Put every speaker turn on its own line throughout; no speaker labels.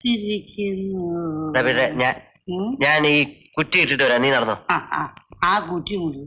കാത്തിരിക്കുന്നു
ദാ പിന്നെ ഞാൻ
ഉം?
ഞാൻ ഈ കുറ്റി ഇട്ടിട്ട് വരാം നീ നടന്നോ
ആ ആ ആ കുറ്റി മുടി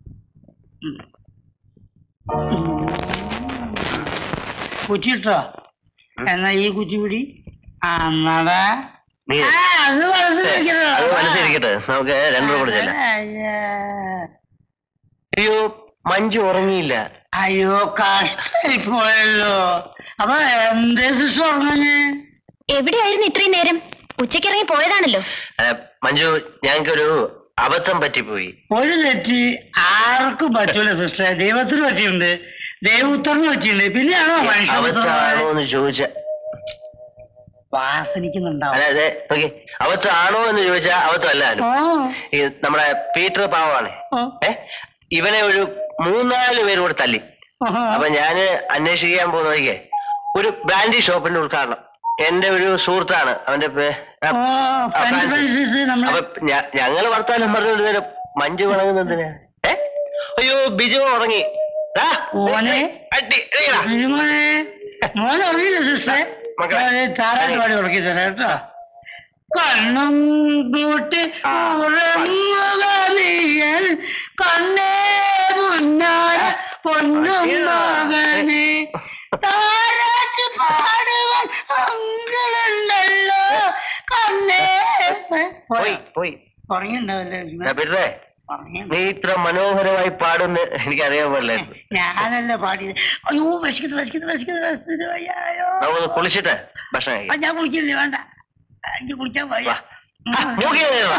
കുറ്റിട്ടോ എന്നാ ഈ കുറ്റി പിടി ആ നടാ
നീ
ആ, അത് മനസ്സിലിരിക്കണോ?
അത് മനസ്സിരിക്കട്ടെ നമുക്ക് രണ്ടു കൂടെ ചെല്ലാം
അയ്യ.
അയ്യോ മഞ്ജു ഉറങ്ങിയില്ല
അയ്യോ കഷ്ടായി പോയല്ലോ അപ്പൊ എന്തേ സിസ്റ്റർ ഉറങ്ങഞ്ഞ്
എവിടെയായിരുന്നു ഇത്രയും നേരം ഉച്ചക്കിറങ്ങി പോയതാണല്ലോ
അല്ല, മഞ്ജു ഞങ്ങൾക്കൊരു അബദ്ധം പറ്റിപ്പോയി
ഒരു തെറ്റ് ആർക്കും പറ്റൂല സിസ്റ്റർ ദൈവത്തിന് പറ്റിയിട്ടുണ്ട് ദൈവോത്തറിന് പറ്റിയിട്ടുണ്ട് പിന്നെയാണോ മനുഷ്യ
അബദ്ധമാണോ എന്ന് ചോദിച്ച
വാസനിക്കുന്നുണ്ടാവും
അതായത് ഓക്കെ അബദ്ധമാണോ എന്ന് ചോദിച്ചാൽ അബദ്ധമല്ലാലും
ഓ,
ഈ നമ്മുടെ പീറ്റർ പാവമാണ്
ഓ,
ഏ ഇവനെ ഒരു മൂന്നാല് പേര് കൂടെ തല്ലി
ഓഹോ.
അപ്പൊ ഞാന് അന്വേഷിക്കാൻ പോകുന്ന വഴിക്ക് ഒരു ബ്രാൻഡി ഷോപ്പിന്റെ ഉദ്ഘാടനം എന്റെ ഒരു സുഹൃത്താണ് അവന്റെ പേ- ആ,
ഓ,
ആ,
ഫ്രഞ്ച്
ഫ്രാൻസിസ്.
ഫ്രൈസ് നമ്മള്
അപ്പൊ ഞ- ഞങ്ങള് വർത്താനം പറഞ്ഞു നേരം മഞ്ജു വണങ്ങുന്നതിന് ഏ അയ്യോ ബിജു ഉറങ്ങി ദാ,
മോനെ?
അടി, എടീടാ.
മോനെ മോനെ അറിയില്ല സിസ്റ്ററെ
മക്കളെ.
താരാട്ട് പാടി ഉറക്കി തരാം കേട്ടോ കണ്ണും കൂട്ടി
ആ.
ഉറങ്ങുക നീയൽ കണ്ണേ മുന്നാര പൊന്നും മകനെ താരാട്ട് പാടുവാൻ അങ്കിളുണ്ടല്ലോ കണ്ണേ
പോയി പോയി
ഉറങ്ങിണ്ടാവല്ലേ
ദാ, പീറ്ററേ നീ ഇത്ര മനോഹരമായി പാടുന്ന എനിക്കറിയാൻ പാടില്ലായിരുന്നു
ഞാനല്ല പാടിയത് അയ്യോ വിശക്കുന്നു വിശക്കുന്നു വിശക്കുന്നു വിശക്കുന്നു അയ്യോ
നമുക്കൊന്ന് കുളിച്ചിട്ട് ഭക്ഷണം
ആ,
കഴിക്കാം
ഞാൻ കുളിക്കില്ലേ വേണ്ട എനിക്ക് കുളിക്കാൻ വയ്യ
വാ. ആ, മൂക്കി കയറി വാ.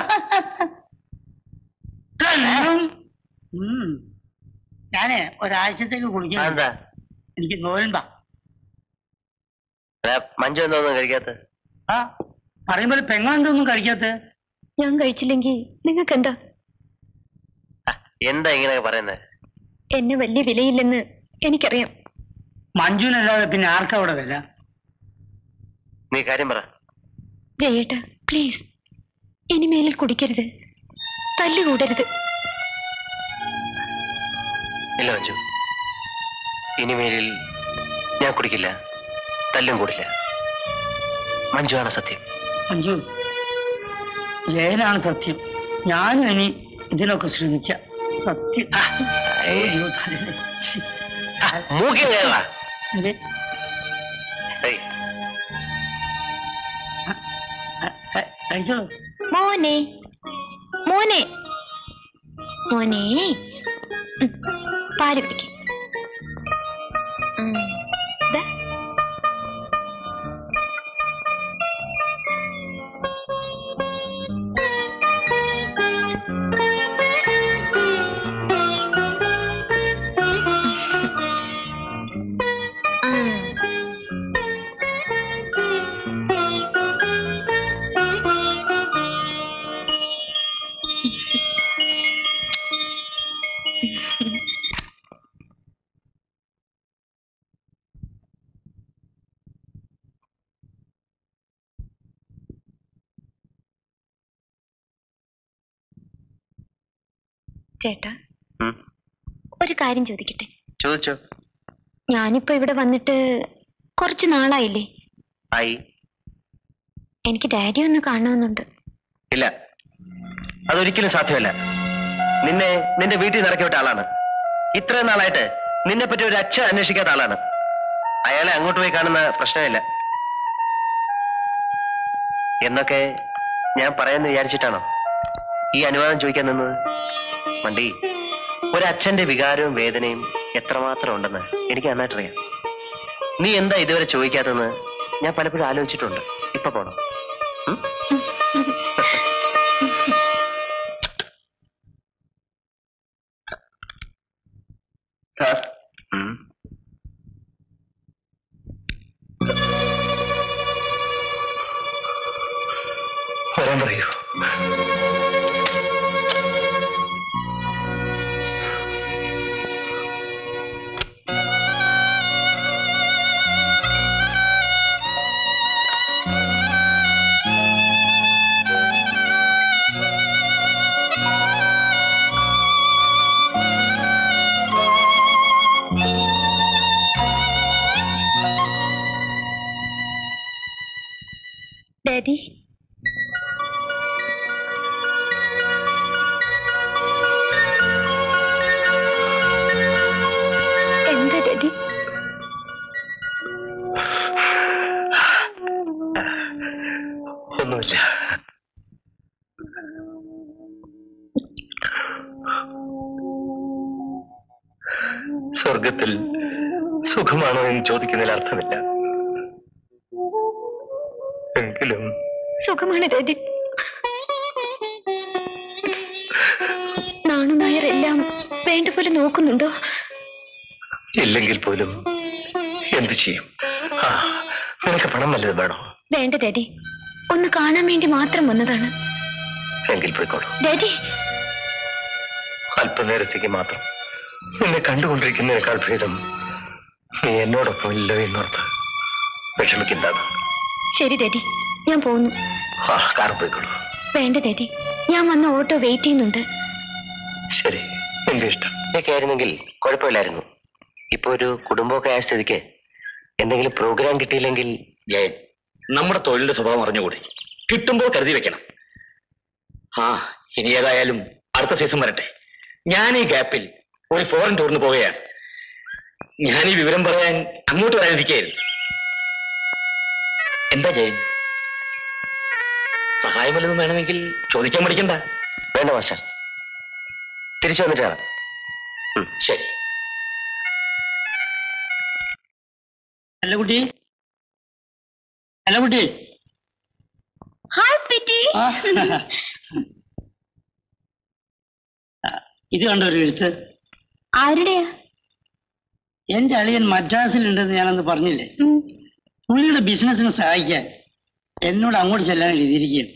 കണ്ണും. ഉം. ഞാനേ ഒരാഴ്ചത്തേക്ക് കുളിക്കാൻ
എന്താ
എനിക്ക് നോയമ്പാ
അല്ല, മഞ്ജു എന്തോന്നും കഴിക്കാത്ത
ആ പറയുമ്പോൾ പെങ്ങളെന്തൊന്നും കഴിക്കാത്ത
ഞാൻ കഴിച്ചില്ലെങ്കിൽ നിങ്ങൾക്ക് എന്താ
എന്താ ഇങ്ങനെയൊക്കെ പറയുന്നത്
എന്നെ വലിയ വിലയില്ലെന്ന് എനിക്കറിയാം
മഞ്ജുവിനല്ലാതെ പിന്നെ ആർക്കാ അവിടെ വില
നീ കാര്യം പറ
ജയേട്ട പ്ലീസ് ഇനി മേലിൽ കുടിക്കരുത് തല്ലുകൂടരുത്
ഇല്ല മഞ്ജു ഇനിമേലിൽ ഞാൻ കുടിക്കില്ല തല്ലും കൂടില്ല മഞ്ജു ആണ് സത്യം
മഞ്ജു ജയനാണ് സത്യം ഞാനും ഇനി ഇതിനൊക്കെ ശ്രമിക്കാം സത്യം ആ, അയ്യോ, തലേ. ശ്ശി. ആ,
മൂക്കി കയറാ
ഇത്,
ഏയ്,
ആ, ആ, കഴിച്ചോളൂ
മോനെ മോനെ മോനെ ഉം, പാല് പിടിക്ക ചേട്ടാ
ഉം,
ഒരു കാര്യം ചോദിക്കട്ടെ
ചോദിച്ചോ
ഞാനിപ്പോ ഇവിടെ വന്നിട്ട് കുറച്ച് നാളായില്ലേ
ആയി
എനിക്ക് ഡാഡി ഒന്ന് കാണണമെന്നുണ്ട്
ഇല്ല അതൊരിക്കലും സാധ്യമല്ല നിന്നെ നിന്റെ വീട്ടിൽ നിന്ന് ഇറക്കി വിട്ട ആളാണ് ഇത്രയും നാളായിട്ട് നിന്നെ പറ്റി ഒരു അച്ഛൻ അന്വേഷിക്കാത്ത ആളാണ് അയാളെ അങ്ങോട്ട് പോയി കാണുന്ന പ്രശ്നമില്ല എന്നൊക്കെ ഞാൻ പറയുന്നു വിചാരിച്ചിട്ടാണോ ഈ അനുവാദം ചോദിക്കാൻ നിന്നത് മണ്ടി ഒരച്ഛന്റെ വികാരവും വേദനയും എത്രമാത്രം ഉണ്ടെന്ന് എനിക്ക് നന്നായിട്ടറിയാം നീ എന്താ ഇതുവരെ ചോദിക്കാത്തെന്ന് ഞാൻ പലപ്പോഴും ആലോചിച്ചിട്ടുണ്ട് ഇപ്പൊ പോണം ഉം? സാർ ഉം. വരാൻ പറയൂ
ഡാഡി എന്താ ഡാഡി
ഒന്നുമില്ല സ്വർഗത്തിൽ സുഖമാണോ എന്ന് ചോദിക്കുന്നതിൽ അർത്ഥമില്ല എങ്കിലും
സുഖമാണ് ഡാഡി നാണു നായർ എല്ലാം വേണ്ട പോലെ നോക്കുന്നുണ്ടോ
ഇല്ലെങ്കിൽ പോലും എന്തു ചെയ്യും ആ നിനക്ക് പണം വല്ലതും വേണോ
വേണ്ട ഡാഡി ഒന്ന് കാണാൻ വേണ്ടി മാത്രം വന്നതാണ്
എങ്കിൽ പോയിക്കോളൂ
ഡാഡി
അല്പനേരത്തേക്ക് മാത്രം നിന്നെ കണ്ടുകൊണ്ടിരിക്കുന്നതിനേക്കാൾ ഭേദം നീ എന്നോടൊപ്പം ഇല്ല എന്നോർത്ത് വിഷമിക്കുന്നതാണ്
ശരി ഡാഡി ഞാൻ പോകുന്നു
ആ കാർ പോയിക്കോളൂ
വേണ്ട ഡാഡി ഞാൻ വന്ന ഓട്ടോ വെയിറ്റ് ചെയ്യുന്നുണ്ട്
ശരി എന്റെ ഇഷ്ടം ഇതൊക്കെ ആയിരുന്നെങ്കിൽ കുഴപ്പമില്ലായിരുന്നു ഇപ്പൊ ഒരു കുടുംബമൊക്കെ ആയ സ്ഥിതിക്ക് എന്തെങ്കിലും പ്രോഗ്രാം കിട്ടിയില്ലെങ്കിൽ
ജയൻ നമ്മുടെ തൊഴിലിന്റെ സ്വഭാവം അറിഞ്ഞുകൂടി കിട്ടുമ്പോൾ കരുതി വെക്കണം ആ ഇനി ഏതായാലും അടുത്ത സീസൺ വരട്ടെ ഞാൻ ഈ ഗ്യാപ്പിൽ ഒരു ഫോറിൻ ടൂറിന് പോവുകയാണ് ഞാൻ ഈ വിവരം പറയാൻ അങ്ങോട്ട് വരാനിരിക്കുകയായിരുന്നു എന്താ ജയൻ സഹായം വല്ലതും വേണമെങ്കിൽ ചോദിക്കാൻ മടിക്കണ്ട
വേണ്ട മാസ്റ്റർ തിരിച്ചു വന്നിട്ട് കാണാം ഉം.
ശരി
അല്ല കുട്ടി അല്ല കുട്ടി
ഹായ് പിറ്റി
ആ. ആ, ഇത് കണ്ടോ ഒരു എഴുത്ത്
ആരുടെയാ
എന്റെ അളിയൻ മദ്രാസിലുണ്ടെന്ന് ഞാനന്ന് പറഞ്ഞില്ലേ
ഉം.
പുള്ളിയുടെ ബിസിനസ്സിന് സഹായിക്കാൻ എന്നോട് അങ്ങോട്ട് ചെല്ലാൻ എഴുതിയിരിക്കുകയാണ്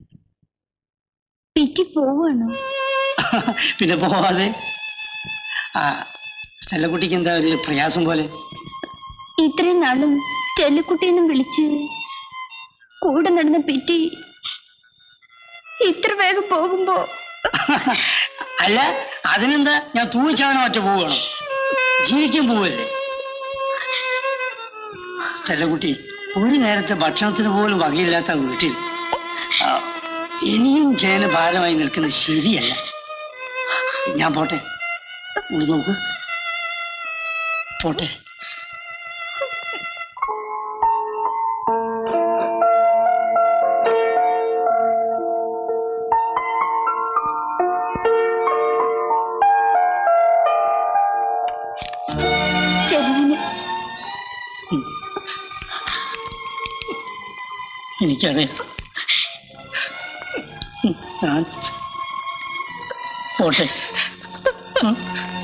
പിറ്റി പോവാണോ
പിന്നെ പോവാതെ ആ സ്റ്റെല്ലക്കുട്ടിക്ക് എന്താ ഒരു പ്രയാസം പോലെ
ഇത്രയും നാളും ചെല്ലിക്കുട്ടിയെന്നും വിളിച്ച് കൂടെ നടന്ന പിറ്റി ഇത്ര വേഗം പോകുമ്പോ
അല്ല അതിനെന്താ ഞാൻ തൂച്ചാണോ ഒറ്റ പോവുകയാണോ ജീവിക്കാൻ പോവല്ലേ സ്റ്റെല്ലക്കുട്ടി ഒരു നേരത്തെ ഭക്ഷണത്തിന് പോലും വകയില്ലാത്ത വീട്ടിൽ ആ, ഇനിയും ചേന ഭാരമായി നിൽക്കുന്നത് ശരിയല്ല ഞാൻ പോട്ടെ ഇവിടെ നോക്കൂ പോട്ടെ
ചെലവിന്
എനിക്കറിയാം ഞാൻ പോട്ടെ ഉം.